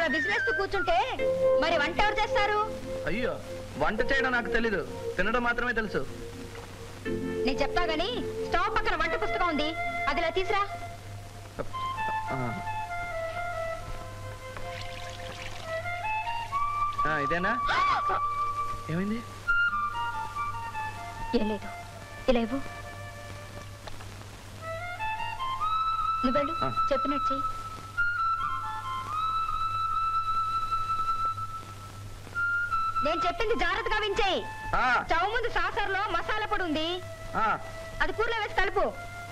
అలా విసిరేస్తూ కూర్చుంటే మరి వంట ఎవరు చేస్తారు అయ్యో వంట చేయడం నాకు తెలీదు తినడం మాత్రమే తెలుసు నేను చెప్తా గానీ స్టవ్ పక్కన వంట పుస్తకం ఉంది అది ఇలా తీసురా ఆ. ఆ, ఇదేనా ఏమైంది ఏం లేదు ఇలా ఇవ్వు నువ్వు వెళ్ళు ఆ. చెప్పినట్టు చెయ్యి నేను చెప్పింది జాగ్రత్తగా వించేయి ఆ, స్టవ్ ముందు సాసర్లో మసాలా పొడి ఉంది ఆ, అది కూరలో వేసి కలుపు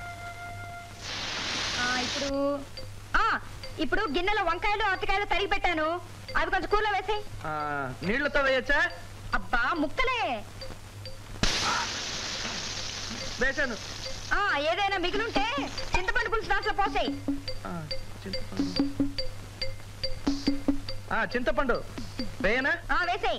ఆ, ఇప్పుడు ఆ ఇప్పుడు గిన్నెలో వంకాయలు అరటికాయలు తరిగి పెట్టాను అవి కొంచెం కూరలో వేసి ఆ, నీళ్లతో వేయచ్చా అబ్బా ముక్కలే వేశాను ఆ ఏదైనా మిగిలింటే చింతపండు పులుసు దాంట్లో పోసేయి ఆ, చింతపండు ఆ, చింతపండు వేయనా ఆ వేసేయి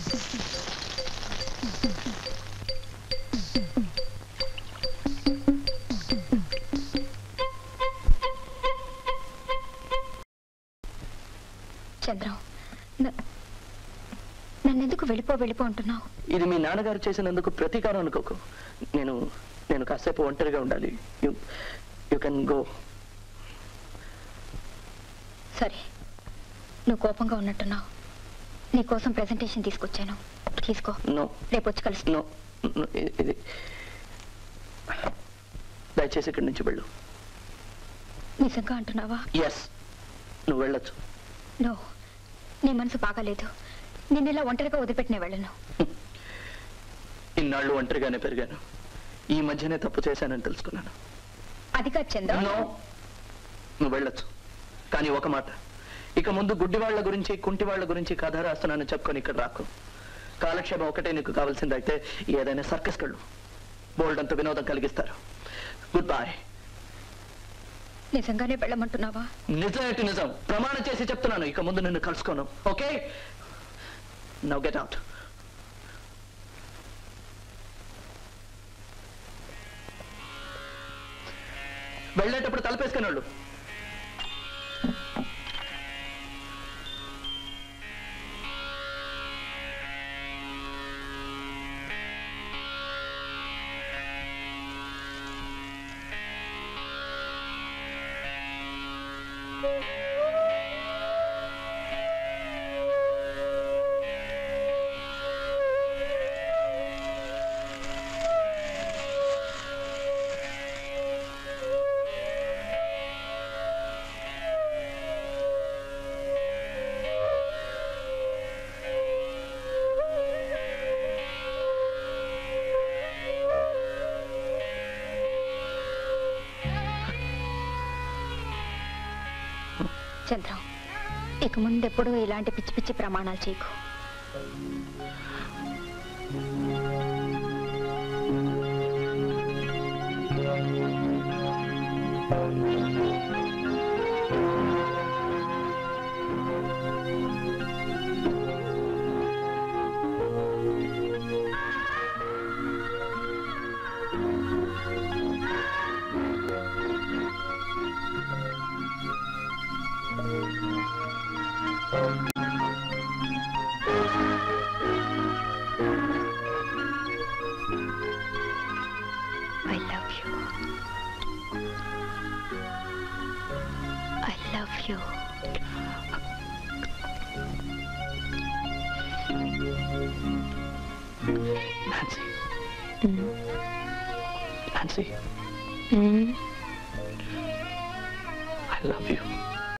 చంద్రం న- నన్నెందుకు వెళ్ళిపో వెళ్ళిపో అంటున్నావు ఇది మీ నాన్నగారు చేసినందుకు ప్రతీకారం అనుకోకు నేను నేను కాసేపు ఒంటరిగా ఉండాలి యు యు కెన్ గో సరే నువ్వు కోపంగా ఉన్నట్టున్నావు నీ కోసం ప్రెజెంటేషన్ తీసుకొచ్చాను తీసుకో నో రేపు వచ్చి కలుస్తా నో ఇది దయచేసి ఇక్కడి నుంచి వెళ్ళు నిజంగా అంటున్నావా ఎస్ నువ్వు వెళ్ళొచ్చు నో నీ మనసు బాగాలేదు నిన్ను ఇలా ఒంటరిగా వదిలిపెట్టిన వెళ్ళను ఇన్నాళ్ళు ఒంటరిగానే పెరిగాను ఈ మధ్యనే తప్పు చేశానని తెలుసుకున్నాను అది కాదు చంద్రం నో నువ్వు వెళ్ళొచ్చు కానీ ఒక మాట ఇక ముందు గుడ్డి వాళ్ళ గురించి కుంటి వాళ్ళ గురించి కథ రాస్తున్నానని చెప్పుకొని ఇక్కడ రాకు కాలక్షేమం ఒకటే నీకు కావాల్సింది అయితే ఏదైనా సర్కస్ కళ్ళు బోల్డ్ అంత వినోదం కలిగిస్తారు గుడ్ బాయ్ నిజంగానే వెళ్ళమంటున్నావా నిజమేంటి నిజం ప్రమాణం చేసి చెప్తున్నాను ఇక ముందు నిన్ను కలుసుకోను ఓకే నవ్ గెట్ అవుట్ వెళ్ళేటప్పుడు తలపేసుకుని వాళ్ళు చంద్రం ఇక ముందెప్పుడూ ఇలాంటి పిచ్చి పిచ్చి ప్రమాణాలు చేయకు I love you I love you Nancy Nancy I love you